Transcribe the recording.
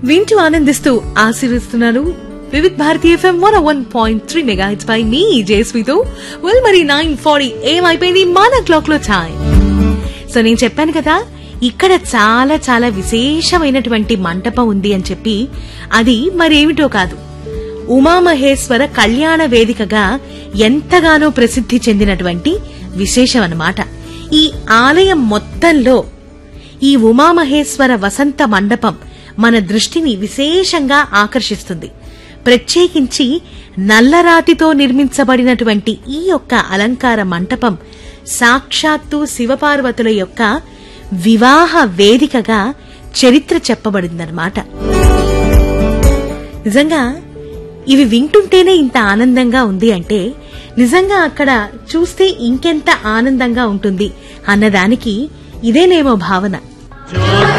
వింటూ ఆనందిస్తూ ఆశీర్వదిస్తున్నారు Vividh Bharati FM one one point three mega hits పై మీ జేస్వితో వెల్ మరి నైన్ ఫార్టీ ఏమైపోయింది మన క్లాక్ లో టైం సో నేను చెప్పాను కదా ఇక్కడ చాలా చాలా విశేషమైనటువంటి మంటపం ఉంది అని చెప్పి అది మరేమిటో కాదు ఉమామహేశ్వర కళ్యాణ వేదికగా ఎంతగానో ప్రసిద్ధి చెందినటువంటి విశేషం అన్నమాట ఈ ఆలయం మొత్తంలో ఈ ఉమామహేశ్వర వసంత మండపం మన దృష్టిని విశేషంగా ఆకర్షిస్తుంది ప్రత్యేకించి నల్లరాతితో నిర్మించబడినటువంటి ఈ యొక్క అలంకార మంటపం సాక్షాత్తు శివపార్వతుల యొక్క వివాహ వేదికగా చరిత్ర చెప్పబడిందన్నమాట నిజంగా ఇవి వింటుంటేనే ఇంత ఆనందంగా ఉంది అంటే నిజంగా అక్కడ చూస్తే ఇంకెంత ఆనందంగా ఉంటుంది అన్నదానికి ఇదేనేమో భావన జ్యోతి